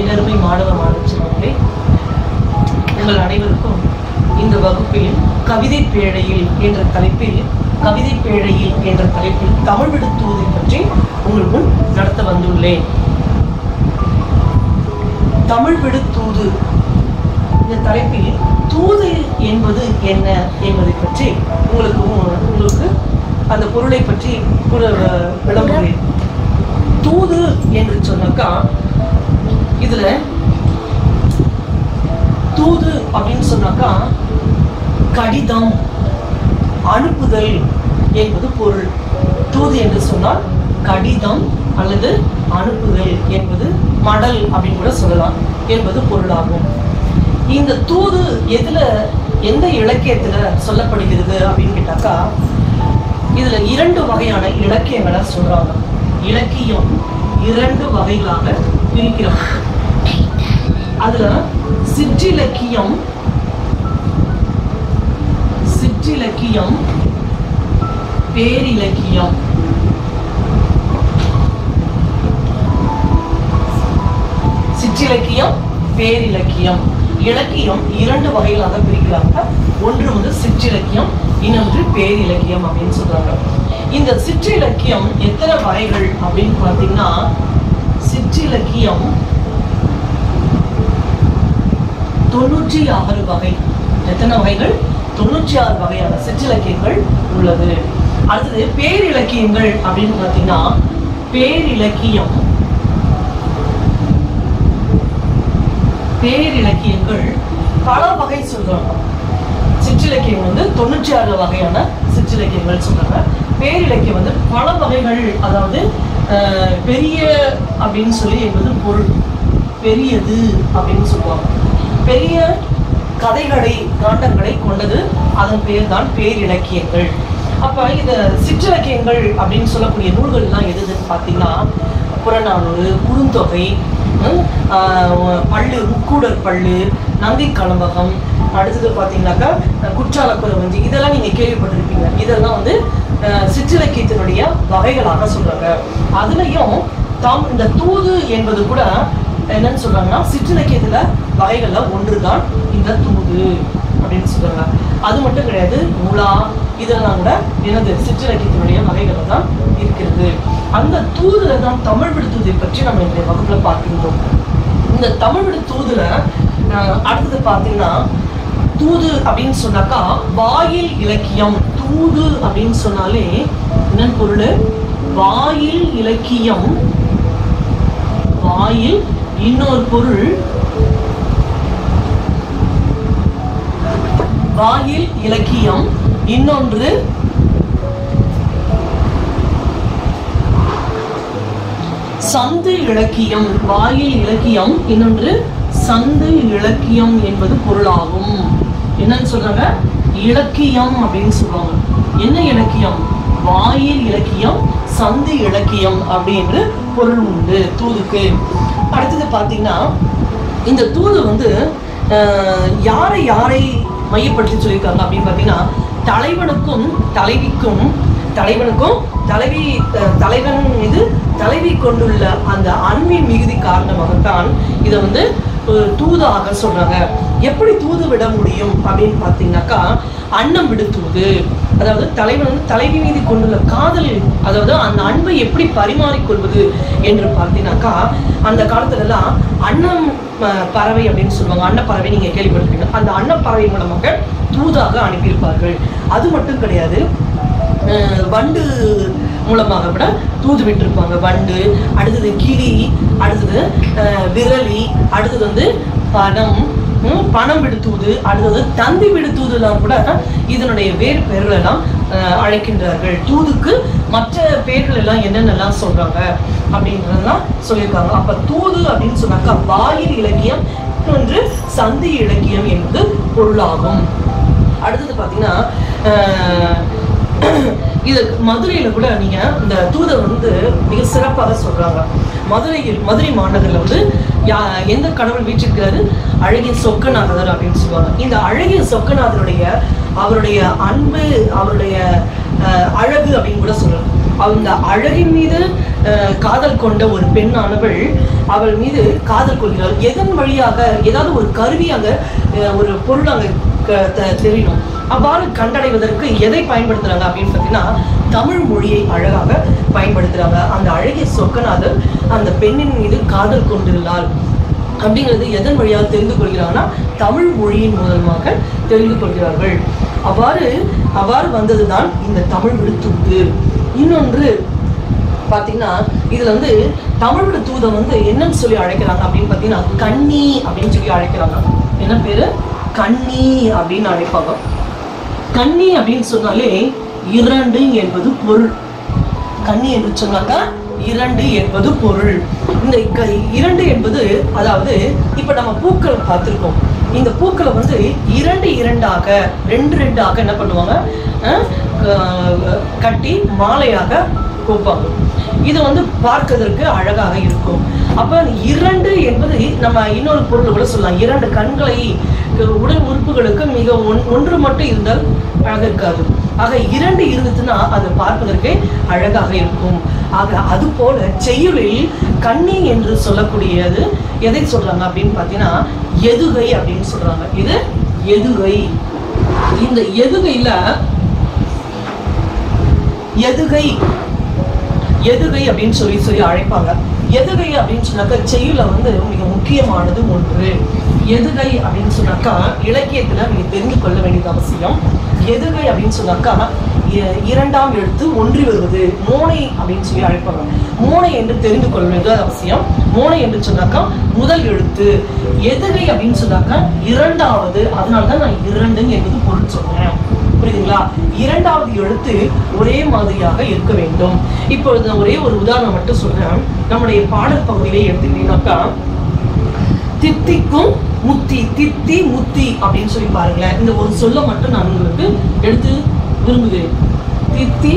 என்னருமை மாணவ மாணவர்களே உங்கள் அனைவருக்கும் இந்த வகுப்பில் கவிதை பேழையில் என்ற தலைப்பில் கவிதை பேழையில் என்ற தலைப்பில் தமிழ் விடுத்துவதை பற்றி உங்கள் முன் நடத்த வந்துள்ளேன் தமிழ் விடுத்தூது இந்த தலைப்பில் தூது என்பது என்ன என்பதை பற்றி உங்களுக்கு உங்களுக்கு அந்த பொருளை பற்றி கூற- விளம்புகிறேன் தூது என்று சொன்னாக்கா இதுல தூது அப்படின்னு சொன்னாக்கா கடிதம் அனுப்புதல் என்பது பொருள் தூது என்று சொன்னால் கடிதம் அல்லது அனுப்புதல் என்பது மடல் அப்படின்னு கூட சொல்லலாம் என்பது பொருளாகும் இந்த தூது எதுல எந்த இலக்கியத்துல சொல்லப்படுகிறது அப்படின்னு கேட்டாக்கா இதுல இரண்டு வகையான இலக்கியங்களை சொல்றாங்க இலக்கியம் இரண்டு வகைகளாக பிரிக்கிறாங்க அதுல சிற்றிலக்கியம் சிற்றிலக்கியம் பேரிலக்கியம் சிற்றிலக்கியம் பேரிலக்கியம் இலக்கியம் இரண்டு வகைகளாக பிரிக்கிறாங்க ஒன்று வந்து சிற்றிலக்கியம் இன்னொன்று பேரிலக்கியம் அப்படின்னு சொல்றாங்க இந்த சிற்றிலக்கியம் எத்தனை வகைகள் அப்படின்னு பார்த்தீங்கன்னா சிற்றிலக்கியம் தொண்ணூற்றி ஆறு வகை எத்தனை வகைகள் தொண்ணூற்றி ஆறு வகையான சிற்றிலக்கியங்கள் உள்ளது அடுத்தது பேரிலக்கியங்கள் அப்படின்னு பார்த்தீங்கன்னா பேரிலக்கியம் பேரிலக்கியங்கள் பல வகை சொல்றாங்க சிற்றிலக்கியம் வந்து தொண்ணூற்றி ஆறு வகையான சிற்றிலக்கியங்கள் சொல்றாங்க பேரிலக்கியம் வந்து பல வகைகள் அதாவது அஹ், பெரிய அப்படின்னு சொல்லி என்பது பொருள் பெரியது அப்படின்னு சொல்லுவாங்க பெரிய கதைகளை காண்டங்களை கொண்டது அதன் பேர் தான் பேரிலக்கியங்கள் அப்ப இந்த சிற்றிலக்கியங்கள் அப்படின்னு சொல்லக்கூடிய நூல்கள்லாம் எதுன்னு பார்த்தீங்கன்னா புறநானூறு குறுந்தொகை ஹம், ஆஹ், பள்ளு முக்கூடர் பள்ளு நந்தி கலம்பகம் அடுத்தது பார்த்தீங்கன்னாக்கா அஹ், குற்றால குறவஞ்சி இதெல்லாம் நீங்க கேள்விப்பட்டிருப்பீங்க இதெல்லாம் வந்து அஹ், சிற்றிலக்கியத்தினுடைய வகைகளாக சொல்றாங்க அதுலயும் தாம் இந்த தூது என்பது கூட என்னன்னு சொல்றாங்கன்னா சிற்றிலக்கியத்துல வகைகள்ல ஒன்றுதான் இந்த தூது அப்படின்னு சொல்றாங்க அது மட்டும் கிடையாது உலா இதெல்லாம் கூட எனது சிற்றிலக்கியத்தினுடைய வகைகள் தான் இருக்கிறது அந்த தூதுல தான் தமிழ் விடுத்துவதை பற்றி நம்ம இந்த வகுப்புல பார்க்கின்றோம் இந்த தமிழ் விடு தூதுல அஹ், அடுத்தது பார்த்தீங்கன்னா தூது அப்படின்னு சொன்னாக்கா வாயில் இலக்கியம் தூது அப்படின்னு சொன்னாலே என்னன்னு பொருள் வாயில் இலக்கியம் வாயில் இன்னொரு பொருள் வாயில் இலக்கியம் இன்னொன்று சந்து இலக்கியம் வாயில் இலக்கியம் இன்னொன்று சந்து இலக்கியம் என்பது பொருளாகும் என்னன்னு சொல்றாங்க இலக்கியம் அப்படின்னு சொல்லுவாங்க என்ன இலக்கியம் வாயில் இலக்கியம் சந்து இலக்கியம் அப்படின்னு பொருள் உண்டு தூதுக்கு அடுத்தது பார்த்தீங்கன்னா இந்த தூது வந்து அஹ், யாரை யாரை மையப்படுத்தி சொல்லியிருக்காங்க அப்படின்னு பார்த்தீங்கன்னா தலைவனுக்கும் தலைவிக்கும் தலைவனுக்கும் தலைவி அஹ், தலைவன் மீது தலைவி கொண்டுள்ள அந்த அன்பின் மிகுதி காரணமாகத்தான் இதை வந்து ஒரு தூதாக சொல்றாங்க எப்படி தூது விட முடியும் அப்படின்னு பார்த்தீங்கன்னாக்கா அன்னம் விடு தூது அதாவது தலைவன் வந்து தலைவி மீது கொண்டுள்ள காதல் அதாவது அந்த அன்பை எப்படி பரிமாறிக்கொள்வது என்று பார்த்தீங்கன்னாக்கா அந்த காலத்துல எல்லாம் அன்னம் அஹ், பறவை அப்படின்னு சொல்லுவாங்க அன்னப்பறவை நீங்க கேள்விப்பட்டிருப்பீங்க அந்த அன்னப்பறவை மூலமாக தூதாக அனுப்பியிருப்பார்கள் அது மட்டும் கிடையாது அஹ் வண்டு மூலமாக கூட தூது விட்டிருப்பாங்க வண்டு அடுத்தது கிளி அடுத்தது அஹ், விரலி அடுத்தது வந்து பணம் ம், பணம் விடுத்தூது அடுத்தது தந்தி விடுத்தூதுலாம் கூட இதனுடைய வேறு பெயர்கள் எல்லாம் அஹ், அழைக்கின்றார்கள் தூதுக்கு மற்ற பெயர்கள் எல்லாம் என்னென்னலாம் சொல்றாங்க அப்படின்றதெல்லாம் சொல்லியிருக்காங்க அப்ப தூது அப்படின்னு சொன்னாக்கா வாயில் இலக்கியம் இன்னொன்று சந்தி இலக்கியம் என்பது பொருளாகும் அடுத்தது பார்த்தீங்கன்னா அஹ், இது மதுரையில கூட நீங்க இந்த தூதர் வந்து மிக சிறப்பாக சொல்றாங்க மதுரையில் மதுரை மாநகர்ல வந்து யா- எந்த கடவுள் வீற்றிருக்கிறாரு அழகிய சொக்கநாதர் அப்படின்னு சொல்லுவாங்க இந்த அழகிய சொக்கநாதருடைய அவருடைய அன்பு அவருடைய அஹ், அழகு அப்படின்னு கூட சொல்லலாம் அந்த அழகின் மீது அஹ், காதல் கொண்ட ஒரு பெண்ணானவள் அவள் மீது காதல் கொள்கிறாள் எதன் வழியாக ஏதாவது ஒரு கருவியாக அஹ், ஒரு பொருள் அங்க க- த- தெரியணும் அவ்வாறு கண்டடைவதற்கு எதை பயன்படுத்துறாங்க அப்படின்னு பார்த்தீங்கன்னா தமிழ் மொழியை அழகாக பயன்படுத்துறாங்க அந்த அழகிய சொக்கநாதர் அந்த பெண்ணின் மீது காதல் கொண்டிருந்தாள் அப்படிங்கிறது எதன் வழியாக தெரிந்து கொள்கிறாங்கன்னா தமிழ் மொழியின் மூலமாக தெரிந்து கொள்கிறார்கள் அவ்வாறு அவ்வாறு வந்ததுதான் இந்த தமிழ் விழுத்துண்டு இன்னொன்று பார்த்தீங்கன்னா இதுல வந்து தமிழோட தூதை வந்து என்னன்னு சொல்லி அழைக்கிறாங்க அப்படின்னு பார்த்தீங்கன்னா கன்னி அப்படின்னு சொல்லி அழைக்கிறாங்க என்ன பேரு கன்னி அப்படின்னு அழைப்பாங்க கன்னி அப்படின்னு சொன்னாலே இரண்டு என்பது பொருள் கன்னி என்று சொன்னாக்கா இரண்டு என்பது பொருள் இந்த க- இரண்டு என்பது அதாவது இப்ப நம்ம பூக்கள் பார்த்திருக்கோம் இந்த பூக்களை வந்து இரண்டு இரண்டாக ரெண்டு ரெண்டாக என்ன பண்ணுவாங்க அஹ், க- கட்டி மாலையாக கோப்பாங்க இது வந்து பார்க்கறதற்கு அழகாக இருக்கும் அப்ப இரண்டு என்பது நம்ம இன்னொரு பொருள் கூட சொல்லலாம் இரண்டு கண்களை க- உடல் உறுப்புகளுக்கு மிக ஒன்- ஒன்று மட்டும் இருந்தால் அழகாக இருக்காது ஆக இரண்டு இருந்துச்சுன்னா அது பார்ப்பதற்கே அழகாக இருக்கும் ஆக அது போல செய்யுளில் கண்ணி என்று சொல்லக்கூடியது எதை சொல்றாங்க அப்படின்னு பார்த்தீங்கன்னா எதுகை அப்படின்னு சொல்றாங்க இது எதுகை இந்த எதுகையில எதுகை எதுகை அப்படின்னு சொல்லி சொல்லி அழைப்பாங்க எதுகை அப்படின்னு சொன்னாக்கா செய்யுள வந்து மிக முக்கியமானது ஒன்று எதுகை அப்படின்னு சொன்னாக்கா இலக்கியத்துல நீங்க தெரிந்து கொள்ள வேண்டியது அவசியம் எதுகை அப்படின்னு சொன்னாக்கா இ- இரண்டாம் எழுத்து ஒன்றி வருவது மோனை அப்படின்னு சொல்லி அழைப்பாங்க மோனை என்று தெரிந்து கொள்ள வேண்டியது அவசியம் மோனை என்று சொன்னாக்கா முதல் எழுத்து எதுகை அப்படின்னு சொன்னாக்கா இரண்டாவது அதனால தான் நான் இரண்டு என்பது பொருள் சொன்னேன் புரியுதுங்களா இரண்டாவது எழுத்து ஒரே மாதிரியாக இருக்க வேண்டும் இப்பொழுது நான் ஒரே ஒரு உதாரணம் மட்டும் சொல்றேன் நம்முடைய பாடல் பகுதியிலே எடுத்துக்கிட்டீங்கன்னாக்கா தித்திக்கும் முத்தி தித்தி முத்தி அப்படின்னு சொல்லி பாருங்களேன் இந்த ஒரு சொல்ல மட்டும் நான் உங்களுக்கு எடுத்து விரும்புகிறேன் தித்தி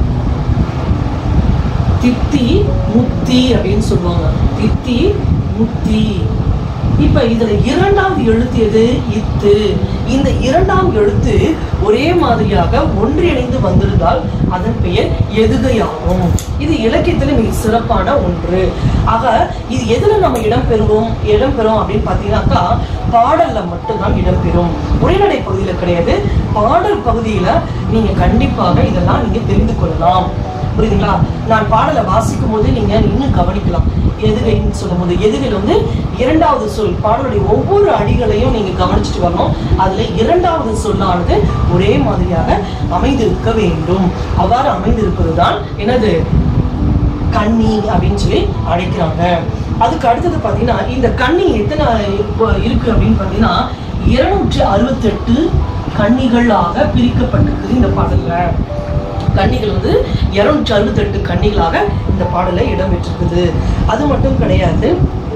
தித்தி முத்தி அப்படின்னு சொல்லுவாங்க தித்தி முத்தி இப்ப இதுல இரண்டாவது எழுத்து எது இத்து இந்த இரண்டாம் எழுத்து ஒரே மாதிரியாக ஒன்றிணைந்து வந்திருந்தால் அதன் பெயர் எதுகையாகும் இது இலக்கியத்துல மிக சிறப்பான ஒன்று ஆக இது எதுல நம்ம இடம் பெறுவோம் இடம் பெறும் அப்படின்னு பாத்தீங்கன்னாக்கா பாடல்ல மட்டும்தான் இடம்பெறும் உரைநடை பகுதியில கிடையாது பாடல் பகுதியில நீங்க கண்டிப்பாக இதெல்லாம் நீங்க தெரிந்து கொள்ளலாம் புரியுதுங்களா நான் பாடலை வாசிக்கும் போது நீங்க இன்னும் கவனிக்கலாம் எதுகைன்னு சொல்லும் போது எதுகையில் வந்து இரண்டாவது சொல் பாடலுடைய ஒவ்வொரு அடிகளையும் நீங்க கவனிச்சுட்டு வரணும் அதுல இரண்டாவது சொல்லானது ஒரே மாதிரியாக அமைந்திருக்க வேண்டும் அவ்வாறு அமைந்திருப்பதுதான் என்னது கன்னி அப்படின்னு சொல்லி அழைக்கிறாங்க அதுக்கு அடுத்தது பாத்தீங்கன்னா இந்த கன்னி எத்தனை இப்போ இருக்கு அப்படின்னு பாத்தீங்கன்னா இருநூற்றி அறுபத்தெட்டு கன்னிகளாக பிரிக்கப்பட்டிருக்குது இந்த பாடல்ல கன்னிகள் வந்து இருநூற்றி அறுபத்தெட்டு கன்னிகளாக இந்த பாடல இடம் பெற்றிருக்குது அது மட்டும் கிடையாது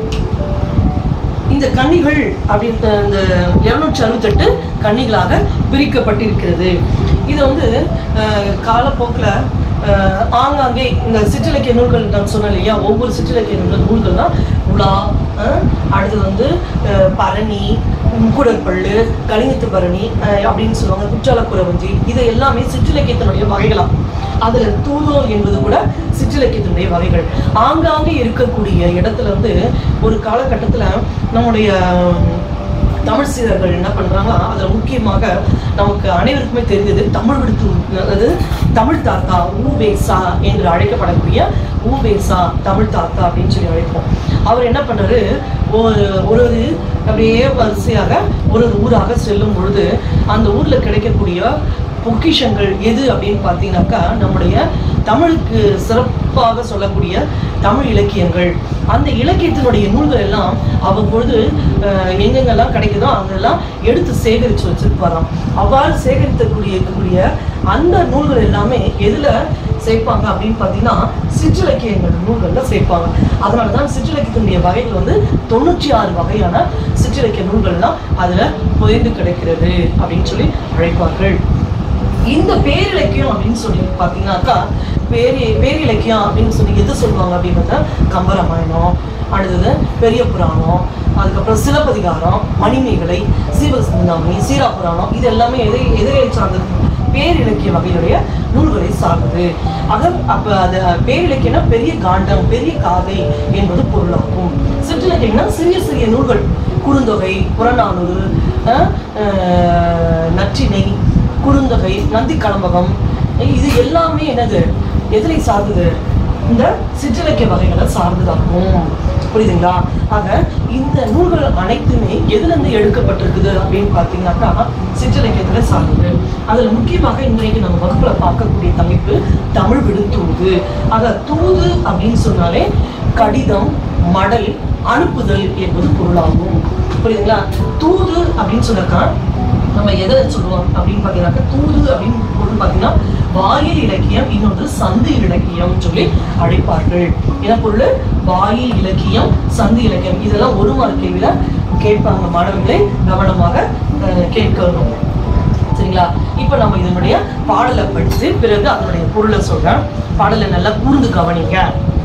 இந்த கன்னிகள் அப்படின்ற இந்த இருநூற்றி அறுபத்தெட்டு கன்னிகளாக பிரிக்கப்பட்டிருக்கிறது இது வந்து அஹ், காலப்போக்குல அஹ், ஆங்காங்கே இந்த சிற்றிலக்கிய நூல்கள் நான் சொன்னேன் இல்லையா ஒவ்வொரு சிற்றிலக்கிய நூல்கள் நூல்கள்னா உலா அஹ், அடுத்தது வந்து அஹ், பரணி முக்குடற்பள்ளு கலிங்கத்து பரணி அஹ், அப்படின்னு சொல்லுவாங்க குற்றாலக்குறவஞ்சி இது எல்லாமே சிற்றிலக்கியத்தினுடைய வகைகளாம் அதுல தூதோ என்பது கூட சிற்றிலக்கியத்தினுடைய வகைகள் ஆங்காங்கே இருக்கக்கூடிய இடத்துல வந்து ஒரு காலகட்டத்துல நம்முடைய உம், தமிழ் சீரர்கள் என்ன பண்றாங்கன்னா அதுல முக்கியமாக நமக்கு அனைவருக்குமே தெரிந்தது தமிழ் விடுத்து அதாவது தமிழ் தாத்தா ஊபேசா என்று அழைக்கப்படக்கூடிய ஊபேசா தமிழ் தாத்தா அப்படின்னு சொல்லி அழைப்போம் அவர் என்ன பண்றாரு ஒரு ஒரு அப்படியே வரிசையாக ஒரு ஒரு ஊராக செல்லும் பொழுது அந்த ஊர்ல கிடைக்கக்கூடிய பொக்கிஷங்கள் எது அப்படின்னு பார்த்தீங்கன்னாக்கா நம்முடைய தமிழுக்கு சிறப்பாக சொல்லக்கூடிய தமிழ் இலக்கியங்கள் அந்த இலக்கியத்தினுடைய நூல்கள் எல்லாம் அவ்வப்பொழுது அஹ், எங்கெங்கெல்லாம் கிடைக்குதோ அங்கெல்லாம் எடுத்து சேகரித்து வச்சிருப்பாராம் அவ்வாறு சேகரித்தக்கூடிய இருக்கக்கூடிய அந்த நூல்கள் எல்லாமே எதுல சேர்ப்பாங்க அப்படின்னு பார்த்தீங்கன்னா சிற்றிலக்கியங்கள் நூல்கள்ல சேர்ப்பாங்க அதனால தான் சிற்றிலக்கியத்தினுடைய வகைகள் வந்து தொண்ணூற்றி ஆறு வகையான சிற்றிலக்கிய நூல்கள்லாம் அதுல புதைந்து கிடைக்கிறது அப்படின்னு சொல்லி அழைப்பார்கள் இந்த பேரிலக்கியம் அப்படின்னு சொல்லி பார்த்தீங்கன்னாக்கா பேரி பேரிலக்கியம் அப்படின்னு சொல்லி எது சொல்லுவாங்க அப்படின்னு பார்த்தா கம்பராமாயணம் அடுத்தது பெரிய புராணம் அதுக்கப்புறம் சிலப்பதிகாரம் மணிமேகலை சீவசிந்தாமணி சீரா புராணம் இது எல்லாமே எதை எதிரை சார்ந்தது பேரிலக்கிய வகையுடைய நூல்களை சார்ந்தது ஆக அப்ப அது பேரிலக்கியம்னா பெரிய காண்டம் பெரிய காதை என்பது பொருளாகும் சிற்றிலக்கியம்னா சிறிய சிறிய நூல்கள் குறுந்தொகை புறநானூறு அஹ், அஹ், நற்றிணை குறுந்தொகை நந்தி கலம்பகம் இது எல்லாமே என்னது எதிரை சார்ந்தது இந்த சிற்றிலக்கிய வகைகளை சார்ந்ததாகும் புரியுதுங்களா ஆக இந்த நூல்கள் அனைத்துமே எதுல இருந்து எடுக்கப்பட்டிருக்குது அப்படின்னு பார்த்தீங்கன்னாக்கா சிற்றிலக்கியத்துல சார்ந்தது அதுல முக்கியமாக இன்றைக்கு நம்ம வகுப்புல பார்க்கக்கூடிய தலைப்பு தமிழ் விடுத்தூது ஆக தூது அப்படின்னு சொன்னாலே கடிதம் மடல் அனுப்புதல் என்பது பொருளாகும் புரியுதுங்களா தூது அப்படின்னு சொன்னாக்கா நம்ம எதை சொல்லுவோம் அப்படின்னு பார்த்தீங்கன்னாக்கா தூது அப்படின்னு பொருள் பார்த்தீங்கன்னா வாயில் இலக்கியம் இன்னொன்று சந்து இலக்கியம் சொல்லி அழைப்பார்கள் என்ன பொருள் வாயில் இலக்கியம் சந்து இலக்கியம் இதெல்லாம் ஒரு மார்க் கேள்வியில கேட்பாங்க மாணவர்களே கவனமாக அஹ், கேட்கணும் சரிங்களா இப்போ நம்ம இதனுடைய பாடலை படித்து பிறகு அதனுடைய பொருளை சொல்றேன் பாடலை நல்லா கூர்ந்து கவனிங்க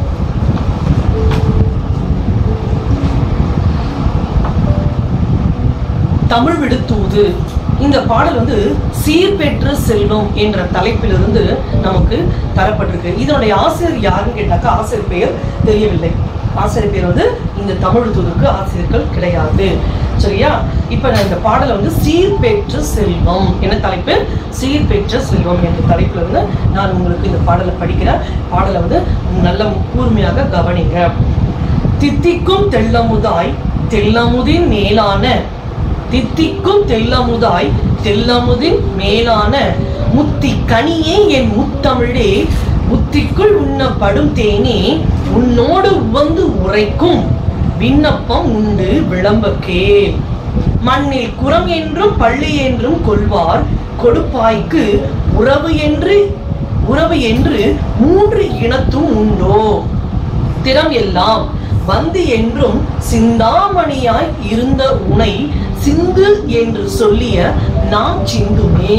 தமிழ் விடுத்தூது இந்த பாடல் வந்து சீர்பெற்று செல்வம் என்ற தலைப்பிலிருந்து நமக்கு தரப்பட்டிருக்கு இதனுடைய ஆசிரியர் யாருன்னு கேட்டாக்கா ஆசிரியர் பெயர் தெரியவில்லை ஆசிரியர் பேர் வந்து இந்த தமிழ் தூதுக்கு ஆசிரியர்கள் கிடையாது சரியா இப்ப நான் இந்த பாடலை வந்து சீர்பெற்று செல்வம் என்ன தலைப்பு சீர்பெற்ற செல்வம் என்ற தலைப்புல இருந்து நான் உங்களுக்கு இந்த பாடலை படிக்கிறேன் பாடலை வந்து நல்ல கூர்மையாக கவனிங்க தித்திக்கும் தெள்ளமுதாய் தெள்ளமுதின் மேலான தித்திக்கும் தெள்ளமுதாய் தெள்ளமுதின் மேலான முத்தி கனியே என் முத்தமிழே முத்திக்குள் உண்ணப்படும் தேனே உன்னோடு உவந்து உரைக்கும் விண்ணப்பம் உண்டு விளம்ப கேள் மண்ணில் குரம் என்றும் பள்ளி என்றும் கொள்வார் கொடுப்பாய்க்கு உறவு என்று உறவு என்று மூன்று இனத்தும் உண்டோ திறம் எல்லாம் வந்து என்றும் சிந்தாமணியாய் இருந்த உனை சிந்து என்று சொல்லிய நான் சிந்துமே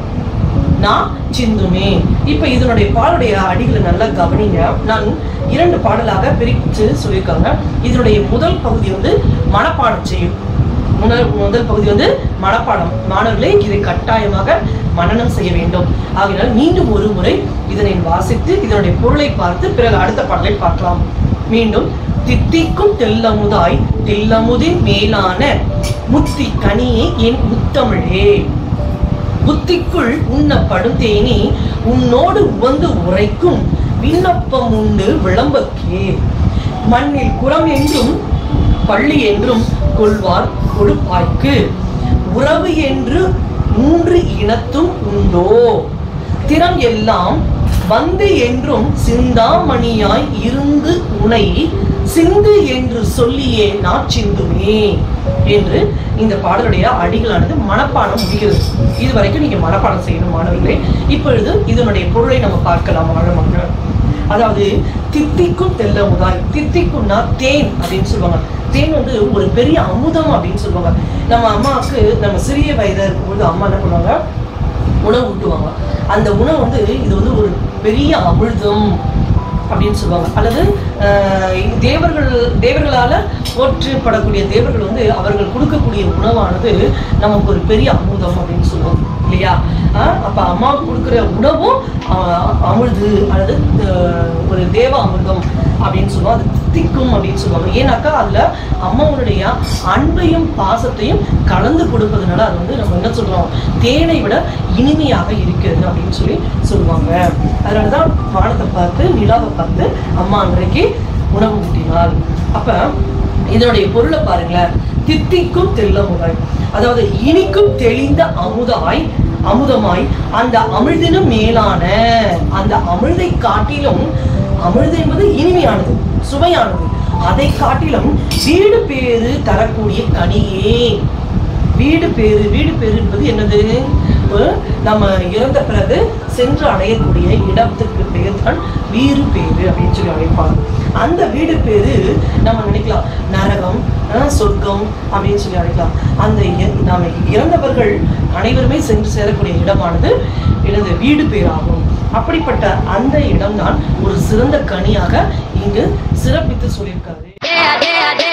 நான் சிந்துமே இப்ப இதனுடைய பாடலுடைய அடிகளை நல்லா கவனிங்க நான் இரண்டு பாடலாக பிரித்து சொல்லியிருக்காங்க இதனுடைய முதல் பகுதி வந்து மனப்பாடம் செய்யும் முதல் முதல் பகுதி வந்து மனப்பாடம் மாணவர்களே இதை கட்டாயமாக மனனம் செய்ய வேண்டும் ஆகையால் மீண்டும் ஒரு முறை இதனை வாசித்து இதனுடைய பொருளை பார்த்து பிறகு அடுத்த பாடலை பார்க்கலாம் மீண்டும் தித்திக்கும் தெல்லமுதாய் தெல்லமுதின் மேலான முத்தி கனியே என் முத்தமிழே புத்திக்குள் உண்ணப்படும் தேனி உன்னோடு உவந்து உரைக்கும் விண்ணப்பம் உண்டு விளம்பக்கே மண்ணில் குரம் என்றும் பள்ளி என்றும் கொள்வார் கொடுப்பாய்க்கு உறவு என்று மூன்று இனத்தும் உண்டோ திறம் எல்லாம் வந்து என்றும் சிந்தாமணியாய் இருந்து உனை சிந்து என்று சொல்லியே நாச்சிந்துமே என்று இந்த பாடலுடைய அடிகளானது மனப்பாடம் முடிகிறது இது வரைக்கும் நீங்க மனப்பாடம் செய்யணும் மாணவர்களே இப்பொழுது இதனுடைய பொருளை நம்ம பார்க்கலாம் ஆழமாக அதாவது தித்திக்கும் தெல்ல முதாய் தித்திக்கும்னா தேன் அப்படின்னு சொல்லுவாங்க தேன் வந்து ஒரு பெரிய அமுதம் அப்படின்னு சொல்லுவாங்க நம்ம அம்மாவுக்கு நம்ம சிறிய வயதா இருக்கும்போது அம்மா என்ன பண்ணுவாங்க உணவு ஊட்டுவாங்க அந்த உணவு வந்து இது வந்து ஒரு பெரிய அமிர்தம் அப்படின்னு சொல்லுவாங்க அல்லது ஆஹ், தேவர்கள் தேவர்களால போற்றப்படக்கூடிய தேவர்கள் வந்து அவர்கள் கொடுக்கக்கூடிய உணவானது நமக்கு ஒரு பெரிய அமுதம் அப்படின்னு சொல்லுவோம் இல்லையா ஆஹ், அப்ப அம்மா கொடுக்குற உணவும் ஆஹ், அமிர்து அல்லது ஆஹ், ஒரு தேவ அமிர்தம் அப்படின்னு சொல்லுவோம் அது தித்திக்கும் அப்படின்னு சொல்லுவாங்க ஏன்னாக்கா அதுல அம்மாவுடைய அன்பையும் பாசத்தையும் கலந்து கொடுப்பதனால அது வந்து நம்ம என்ன சொல்றோம் தேனை விட இனிமையாக இருக்கிறது அப்படின்னு சொல்லி சொல்லுவாங்க அதனாலதான் வானத்தை பார்த்து நிலாவை பார்த்து அம்மா அன்றைக்கு உணவு ஊட்டினாள் அப்ப இதனுடைய பொருளை பாருங்களேன் தித்திக்கும் தெல்லமுதாய் அதாவது இனிக்கும் தெளிந்த அமுதாய் அமுதமாய் அந்த அமிழ்தினும் மேலான அந்த அமிழ்தை காட்டிலும் அமிழ்து என்பது இனிமையானது சுவையானது அதை காட்டிலும் வீடு பேறு தரக்கூடிய கனியே வீடு பேறு வீடு பேறு என்பது என்னது ஒரு நம்ம இறந்த பிறகு சென்று அடையக்கூடிய இடத்துக்கு பெயர் தான் வீடு பேரு அப்படின்னு சொல்லி அழைப்பாங்க அந்த வீடு பேரு நம்ம நினைக்கலாம் நரகம் அஹ், சொர்க்கம் அப்படின்னு சொல்லி அழைக்கலாம் அந்த இ- நாம இறந்தவர்கள் அனைவருமே சென்று சேரக்கூடிய இடமானது எனது வீடு பேராகும் அப்படிப்பட்ட அந்த இடம்தான் ஒரு சிறந்த கனியாக இங்கு சிறப்பித்து சொல்லியிருக்காரு Yeah, yeah, yeah.